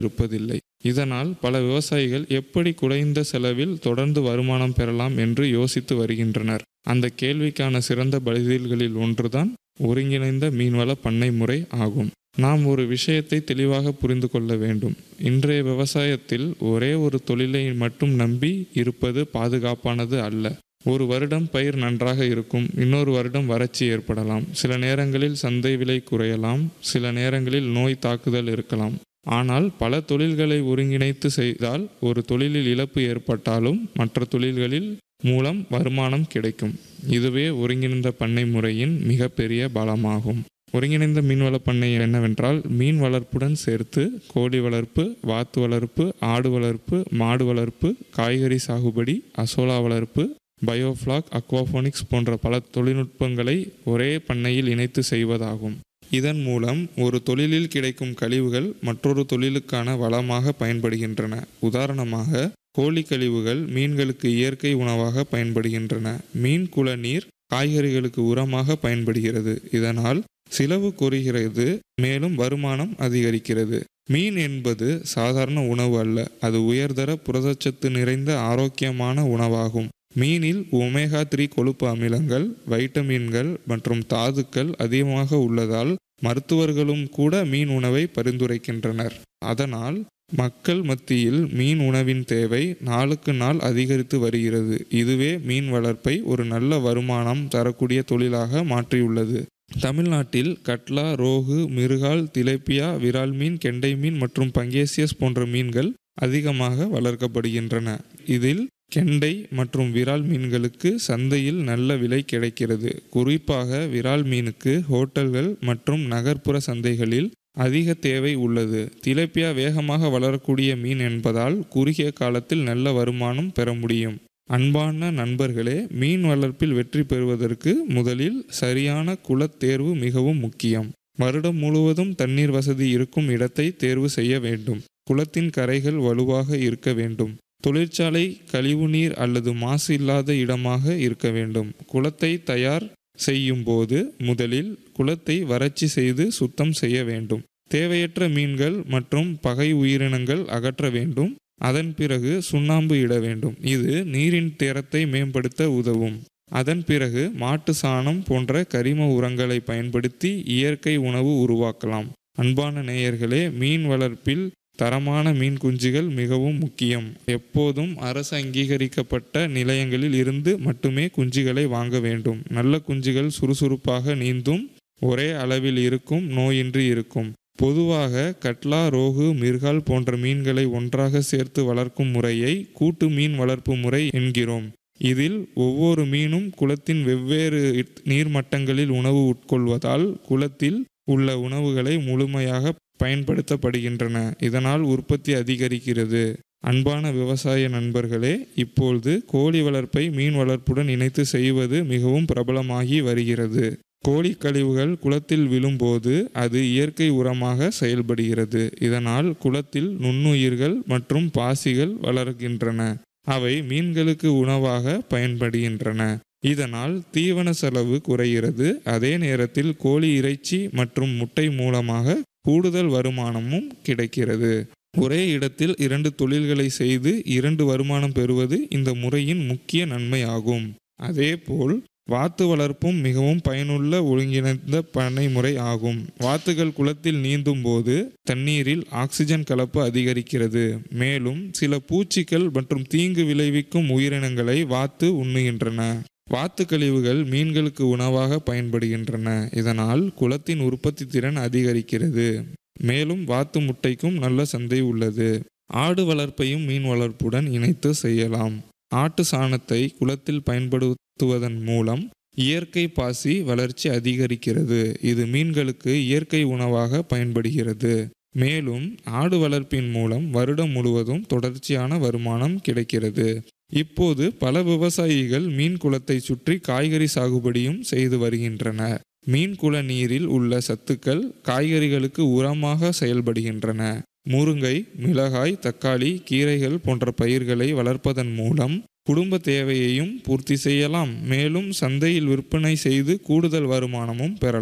இருப்பதில்லை இதனால் பல விவசாயிகள் எப்படி குறைந்த செலவில் தொடர்ந்து வருமானம் பெறலாம் என்று யோசித்து வருகின்றனர் அந்த கேள்விக்கான சிறந்த பதில்களில் ஒன்றுதான் ஒருங்கிணைந்த மீன்வள பண்ணை முறை ஆகும் நாம் ஒரு விஷயத்தை தெளிவாக புரிந்து கொள்ள வேண்டும் இன்றைய விவசாயத்தில் ஒரே ஒரு தொழிலை மட்டும் நம்பி இருப்பது பாதுகாப்பானது அல்ல ஒரு வருடம் பயிர் நன்றாக இருக்கும் இன்னொரு வருடம் வறட்சி ஏற்படலாம் சில நேரங்களில் சந்தை விலை குறையலாம் சில நேரங்களில் நோய் தாக்குதல் இருக்கலாம் ஆனால் பல தொழில்களை ஒருங்கிணைத்து செய்தால் ஒரு தொழிலில் இழப்பு ஏற்பட்டாலும் மற்ற தொழில்களில் மூலம் வருமானம் கிடைக்கும் இதுவே ஒருங்கிணைந்த பண்ணை முறையின் மிகப்பெரிய பலமாகும் ஒருங்கிணைந்த மீன்வள பண்ணை என்னவென்றால் மீன் வளர்ப்புடன் சேர்த்து கோழி வளர்ப்பு வாத்து வளர்ப்பு ஆடு வளர்ப்பு மாடு வளர்ப்பு காய்கறி சாகுபடி அசோலா வளர்ப்பு பயோஃப்ளாக் அக்வாஃபோனிக்ஸ் போன்ற பல தொழில்நுட்பங்களை ஒரே பண்ணையில் இணைத்து செய்வதாகும் இதன் மூலம் ஒரு தொழிலில் கிடைக்கும் கழிவுகள் மற்றொரு தொழிலுக்கான வளமாக பயன்படுகின்றன உதாரணமாக கோழி கழிவுகள் மீன்களுக்கு இயற்கை உணவாக பயன்படுகின்றன மீன் குள நீர் காய்கறிகளுக்கு உரமாக பயன்படுகிறது இதனால் செலவு குறைகிறது மேலும் வருமானம் அதிகரிக்கிறது மீன் என்பது சாதாரண உணவு அல்ல அது உயர்தர புரதச்சத்து நிறைந்த ஆரோக்கியமான உணவாகும் மீனில் ஒமேகா த்ரீ கொழுப்பு அமிலங்கள் வைட்டமின்கள் மற்றும் தாதுக்கள் அதிகமாக உள்ளதால் மருத்துவர்களும் கூட மீன் உணவை பரிந்துரைக்கின்றனர் அதனால் மக்கள் மத்தியில் மீன் உணவின் தேவை நாளுக்கு நாள் அதிகரித்து வருகிறது இதுவே மீன் வளர்ப்பை ஒரு நல்ல வருமானம் தரக்கூடிய தொழிலாக மாற்றியுள்ளது தமிழ்நாட்டில் கட்லா ரோகு மிருகால் திலேப்பியா விரால் மீன் கெண்டை மீன் மற்றும் பங்கேசியஸ் போன்ற மீன்கள் அதிகமாக வளர்க்கப்படுகின்றன இதில் கெண்டை மற்றும் விரால் மீன்களுக்கு சந்தையில் நல்ல விலை கிடைக்கிறது குறிப்பாக விரால் மீனுக்கு ஹோட்டல்கள் மற்றும் நகர்ப்புற சந்தைகளில் அதிக தேவை உள்ளது திலேப்பியா வேகமாக வளரக்கூடிய மீன் என்பதால் குறுகிய காலத்தில் நல்ல வருமானம் பெற முடியும் அன்பான நண்பர்களே மீன் வளர்ப்பில் வெற்றி பெறுவதற்கு முதலில் சரியான குளத் தேர்வு மிகவும் முக்கியம் வருடம் முழுவதும் தண்ணீர் வசதி இருக்கும் இடத்தை தேர்வு செய்ய வேண்டும் குளத்தின் கரைகள் வலுவாக இருக்க வேண்டும் தொழிற்சாலை கழிவுநீர் அல்லது மாசு இல்லாத இடமாக இருக்க வேண்டும் குளத்தை தயார் செய்யும் போது முதலில் குளத்தை வறட்சி செய்து சுத்தம் செய்ய வேண்டும் தேவையற்ற மீன்கள் மற்றும் பகை உயிரினங்கள் அகற்ற வேண்டும் அதன் பிறகு சுண்ணாம்பு இட வேண்டும் இது நீரின் தரத்தை மேம்படுத்த உதவும் அதன் பிறகு மாட்டு சாணம் போன்ற கரிம உரங்களை பயன்படுத்தி இயற்கை உணவு உருவாக்கலாம் அன்பான நேயர்களே மீன் வளர்ப்பில் தரமான மீன் குஞ்சுகள் மிகவும் முக்கியம் எப்போதும் அரசு அங்கீகரிக்கப்பட்ட நிலையங்களில் இருந்து மட்டுமே குஞ்சுகளை வாங்க வேண்டும் நல்ல குஞ்சுகள் சுறுசுறுப்பாக நீந்தும் ஒரே அளவில் இருக்கும் நோயின்றி இருக்கும் பொதுவாக கட்லா ரோகு மிர்கால் போன்ற மீன்களை ஒன்றாக சேர்த்து வளர்க்கும் முறையை கூட்டு மீன் வளர்ப்பு முறை என்கிறோம் இதில் ஒவ்வொரு மீனும் குளத்தின் வெவ்வேறு நீர்மட்டங்களில் உணவு உட்கொள்வதால் குளத்தில் உள்ள உணவுகளை முழுமையாக பயன்படுத்தப்படுகின்றன இதனால் உற்பத்தி அதிகரிக்கிறது அன்பான விவசாய நண்பர்களே இப்பொழுது கோழி வளர்ப்பை மீன் வளர்ப்புடன் இணைத்து செய்வது மிகவும் பிரபலமாகி வருகிறது கோழி கழிவுகள் குளத்தில் விழும்போது அது இயற்கை உரமாக செயல்படுகிறது இதனால் குளத்தில் நுண்ணுயிர்கள் மற்றும் பாசிகள் வளர்கின்றன அவை மீன்களுக்கு உணவாக பயன்படுகின்றன இதனால் தீவன செலவு குறைகிறது அதே நேரத்தில் கோழி இறைச்சி மற்றும் முட்டை மூலமாக கூடுதல் வருமானமும் கிடைக்கிறது ஒரே இடத்தில் இரண்டு தொழில்களை செய்து இரண்டு வருமானம் பெறுவது இந்த முறையின் முக்கிய நன்மை ஆகும் அதேபோல் வாத்து வளர்ப்பும் மிகவும் பயனுள்ள ஒருங்கிணைந்த பண்ணை முறை ஆகும் வாத்துகள் குளத்தில் நீந்தும் போது தண்ணீரில் ஆக்சிஜன் கலப்பு அதிகரிக்கிறது மேலும் சில பூச்சிகள் மற்றும் தீங்கு விளைவிக்கும் உயிரினங்களை வாத்து உண்ணுகின்றன வாத்து கழிவுகள் மீன்களுக்கு உணவாக பயன்படுகின்றன இதனால் குளத்தின் உற்பத்தி திறன் அதிகரிக்கிறது மேலும் வாத்து முட்டைக்கும் நல்ல சந்தை உள்ளது ஆடு வளர்ப்பையும் மீன் வளர்ப்புடன் இணைத்து செய்யலாம் ஆட்டு சாணத்தை குளத்தில் பயன்படுத்துவதன் மூலம் இயற்கை பாசி வளர்ச்சி அதிகரிக்கிறது இது மீன்களுக்கு இயற்கை உணவாக பயன்படுகிறது மேலும் ஆடு வளர்ப்பின் மூலம் வருடம் முழுவதும் தொடர்ச்சியான வருமானம் கிடைக்கிறது இப்போது பல விவசாயிகள் மீன் குளத்தை சுற்றி காய்கறி சாகுபடியும் செய்து வருகின்றனர் மீன் குள நீரில் உள்ள சத்துக்கள் காய்கறிகளுக்கு உரமாக செயல்படுகின்றன முருங்கை மிளகாய் தக்காளி கீரைகள் போன்ற பயிர்களை வளர்ப்பதன் மூலம் குடும்ப தேவையையும் பூர்த்தி செய்யலாம் மேலும் சந்தையில் விற்பனை செய்து கூடுதல் வருமானமும் பெறலாம்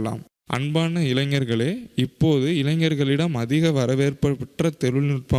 அன்பான இளைஞர்களே இப்போது இளைஞர்களிடம் அதிக வரவேற்பு பெற்ற தொழில்நுட்பம்